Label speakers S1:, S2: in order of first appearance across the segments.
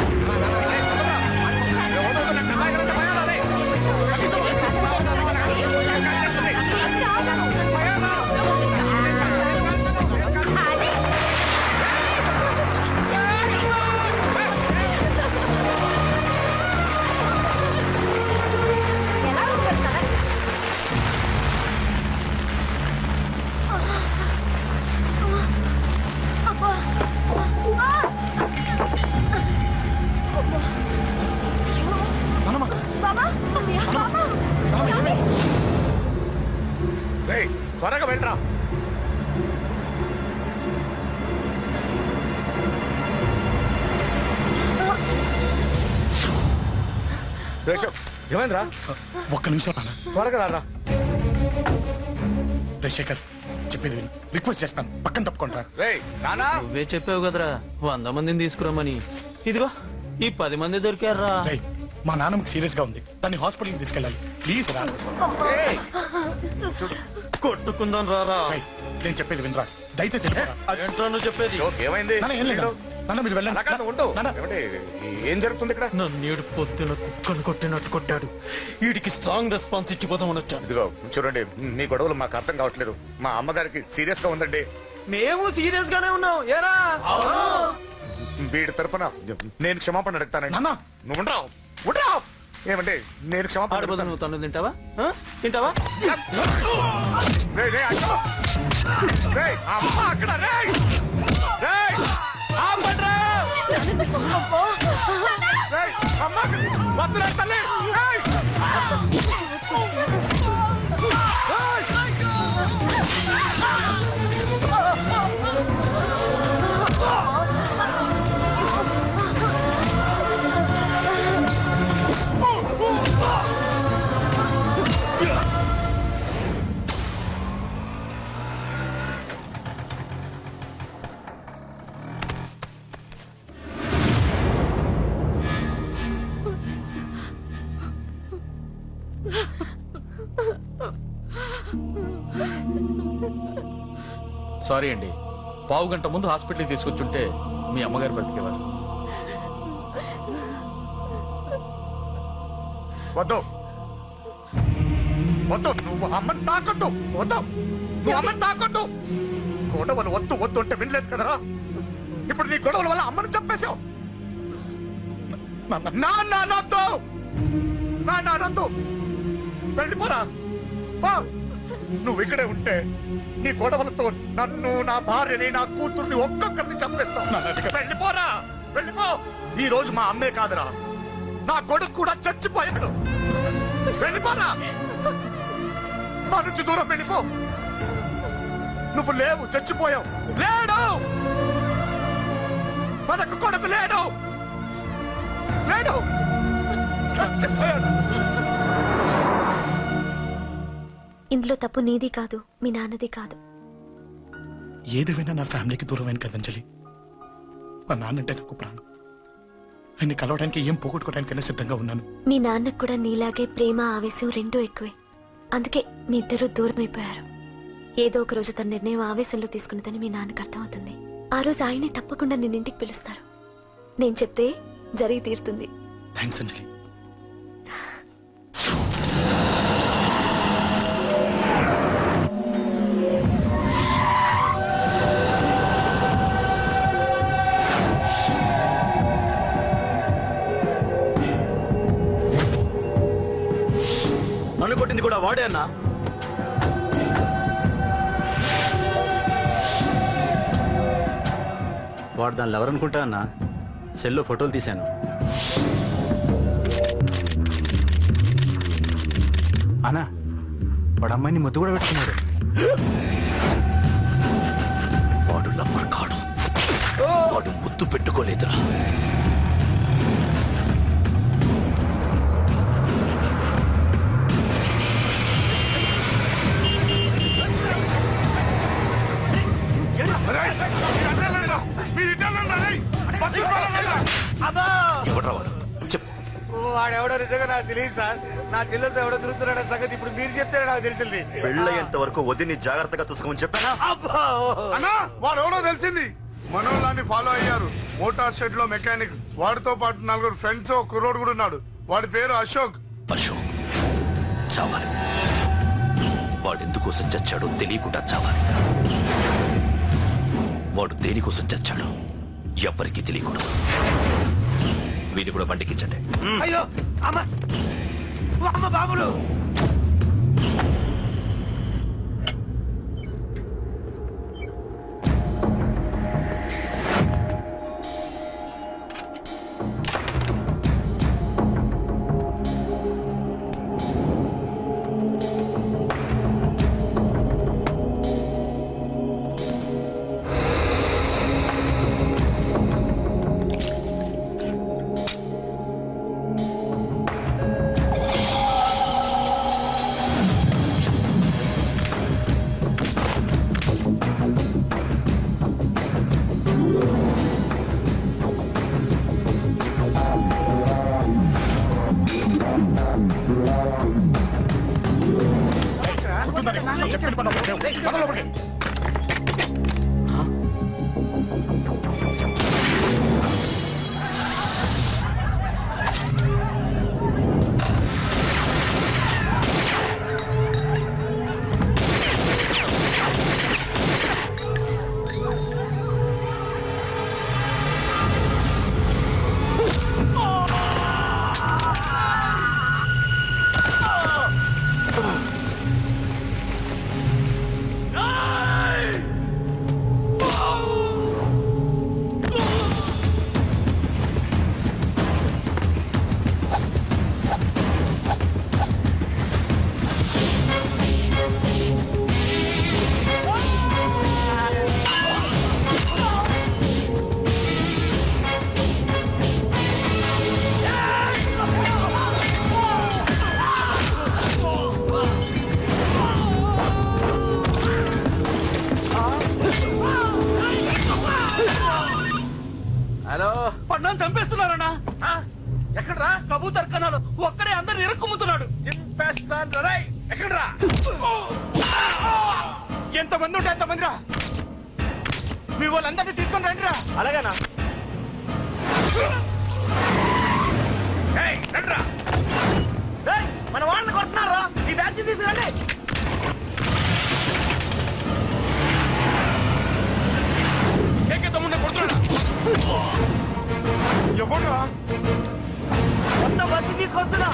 S1: రేయ్, త్వరగా వెళ్ళరా రేషు ఏమైందిరా
S2: ఒక్క నిమిషం నాన్న
S1: త్వరగా రారా
S2: రే శేఖర్ చెప్పేది విను రిక్వెస్ట్ చేస్తాను పక్కన తప్పుకుంటా
S1: రేయ్ నానా
S3: నువ్వే చెప్పావు కదరా వంద మందిని తీసుకురమ్మని ఇదిగో ఈ పది మంది దొరికారా
S2: రే మా నాన్నకి సీరియస్ గా ఉంది దాన్ని హాస్పిటల్కి తీసుకెళ్ళాలి ప్లీజ్ రా
S1: రేయ్,
S3: కొట్టుకుందాం రారా
S2: రేయ్, నేను చెప్పేది వినరా దయచేసి వెళ్ళిపోరా.
S3: ఏంట్రా నువ్వు చెప్పేది
S1: జోక్ ఏమైంది
S2: నాన్న ఏం లేదు నాన్న మీరు వెళ్ళండి
S1: అలా కాదు, ఉండు
S2: నాన్న,
S1: ఏమండి, ఏం జరుగుతుంది ఇక్కడ
S3: నన్నేడు పొద్దున కుక్కను కొట్టినట్టు కొట్టాడు వీడికి స్ట్రాంగ్ రెస్పాన్స్ ఇచ్చిపోదామని వచ్చాను
S1: ఇదిగో చూడండి మీ గొడవలు మాకు అర్థం కావట్లేదు మా అమ్మగారికి సీరియస్ గా ఉందండి
S3: మేము సీరియస్ గానే ఉన్నాం ఏరా
S1: వీడి తరపున నేను క్షమాపణ అడుగుతానండి
S2: నాన్న.
S1: నువ్వు ఉండరావు ఉండరావు ఏమండి నేను క్షమాపణ
S3: ఆడబోదు
S1: అడుగుతాను.
S3: నువ్వు తను తింటావా ఆ? తింటావా
S1: రేయ్, రేయ్, అయ్యో. రేయ్, అమ్మ అక్కడ రేయ్. రేయ్, ఆపండ్రా. రేయ్, అమ్మ అక్కడ. వద్దురా తల్లి. రేయ్.
S4: సారీ అండి పావు గంట ముందు హాస్పిటల్కి తీసుకొచ్చుంటే మీ అమ్మగారు బ్రతికేవారు
S1: వద్దు వద్దు నువ్వు అమ్మని తాకొద్దు వద్దు నువ్వు అమ్మని తాకొద్దు గొడవలు వద్దు వద్దు అంటే వినలేదు కదరా ఇప్పుడు నీ గొడవల వల్ల అమ్మని చంపేశావు
S2: నాన్న
S1: నా నానొద్దు నా నానొద్దు వెళ్ళిపోరా పో. నువ్వు ఇక్కడే ఉంటే నీ గొడవలతో నన్ను నా భార్యని నా కూతుర్ని ఒక్కొక్కరిని చంపేస్తావు వెళ్ళిపోరా వెళ్ళిపో ఈ రోజు మా అమ్మే కాదురా నా కొడుకు కూడా చచ్చిపోయాడు వెళ్ళిపోరా మా నుంచి దూరం వెళ్ళిపో నువ్వు లేవు చచ్చిపోయావు లేడు మనకు కొడుకు లేడు లేడు చచ్చిపోయాడు
S5: ఇందులో తప్పు నీది కాదు మీ నాన్నది కాదు
S2: ఏదేమైనా నా ఫ్యామిలీకి దూరమైన కదంజలి మా నాన్నంటే నాకు ప్రాణం ఆయన్ని కలవడానికి ఏం పోగొట్టుకోవడానికైనా సిద్ధంగా ఉన్నాను
S5: మీ నాన్నకు కూడా నీలాగే ప్రేమ ఆవేశం రెండూ ఎక్కువే అందుకే మీ ఇద్దరు దూరం అయిపోయారు ఏదో ఒక రోజు తన నిర్ణయం ఆవేశంలో తీసుకున్నదని మీ నాన్నకు అర్థమవుతుంది ఆ రోజు ఆయనే తప్పకుండా నిన్న ఇంటికి పిలుస్తారు నేను చెప్తే జరిగి తీరుతుంది
S2: థ్యాంక్స్ అంజలి
S3: నన్ను కొట్టింది కూడా వాడే అన్నా
S6: వాడు దానిలో ఎవరనుకుంటా అన్న సెల్లో ఫోటోలు తీశాను అన్నా వాడు అమ్మాయిని ముద్దు కూడా పెట్టుకున్నాడు
S7: వాడు లవ్వర్ కాడు వాడు ముద్దు పెట్టుకోలేదురా ఎవడ్రా వాడు చెప్పు
S8: వాడెవడో నిజంగా నాకు తెలియదు సార్ నా చెల్లెలతో ఎవడో తిరుగుతున్నాడ సంగతి ఇప్పుడు మీరు చెప్తే నాకు తెలిసింది
S7: పెళ్ళయ్యేంత వరకు వదిని జాగ్రత్తగా చూసుకోమని చెప్పానా
S8: అబ్బా
S1: అన్నా వాడు ఎవడో తెలిసింది మనోళ్ళని ఫాలో అయ్యారు మోటార్ షెడ్ లో మెకానిక్ వాడితో పాటు నలుగురు ఫ్రెండ్స్ ఒక కుర్రోడు కూడా ఉన్నాడు వాడి పేరు అశోక్
S7: అశోక్ చావాలి వాడు ఎందుకోసం చచ్చాడో తెలియకుండా చావాలి వాడు దేనికోసం చచ్చాడో ఎవ్వరికీ తెలియకూడదు వీడిని కూడా బండికించండి
S8: అయ్యో అమ్మ అమ్మ బాబులు
S2: గుర్తుందని అసలు చెప్పిన పని ఒకటే. పద లోపలికి.
S3: హలో పన్నం చంపేస్తున్నారన్నా ఎక్కడ్రా కబూతర్ కన్నాలు ఒక్కడే అందరు ఇరుక్కుమ్ముతున్నాడు చింపేస్తాను రై ఎక్కడ్రా ఎంతమంది ఉంటే ఎంతమంది రా మీ వాళ్ళందరినీ తీసుకొని రండి రా అలాగేనా రండిరా ఏయ్, మన వాళ్ళని కొడుతున్నారా ఈ బ్యాచ్ తీసుకురండి ఏకే తమ్ముడిని కొడుతున్నాడా
S1: ఎవరు
S3: మొత్తం బస్సు తీసుకొస్తున్నా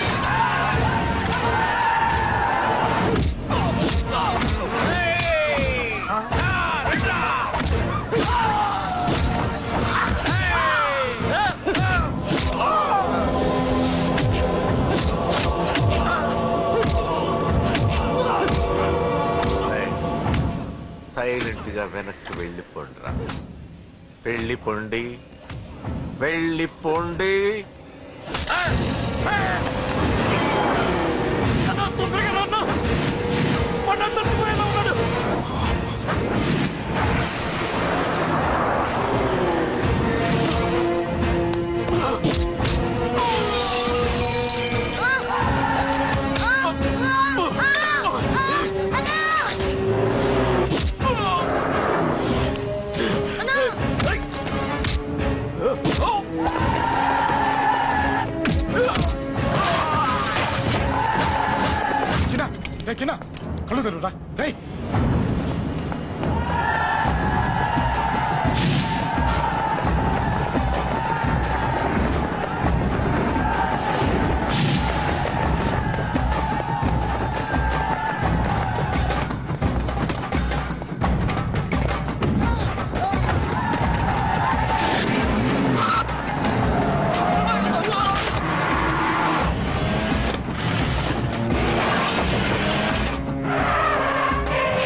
S8: సైలెంట్ గా వెనక్కి వెళ్ళిపోండిరా వెళ్ళిపోండి వెళ్ళిపోండి
S3: తొందరగా రా అన్నా. మొన్న చచ్చిపోయేలా ఉన్నాడు.
S2: చిన్న రే చిన్న కళ్ళు తెరురా రే
S1: ఆ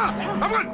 S1: తప్పకండి.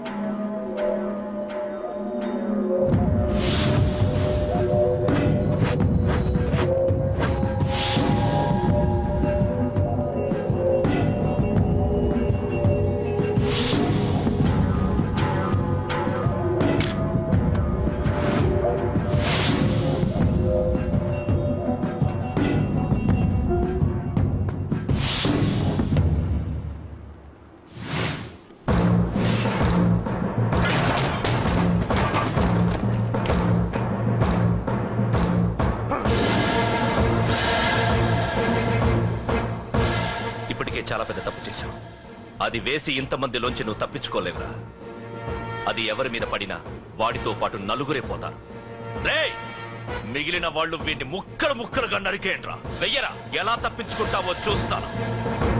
S7: ఇప్పటికే చాలా పెద్ద తప్పు చేశావు అది వేసి ఇంతమందిలోంచి నువ్వు తప్పించుకోలేవురా అది ఎవరి మీద పడినా వాడితో పాటు నలుగురే పోతారు రేయ్ మిగిలిన వాళ్ళు వీడిని ముక్కలు ముక్కలుగా నరికేయండ్రా వెయ్యరా ఎలా తప్పించుకుంటావో చూస్తాను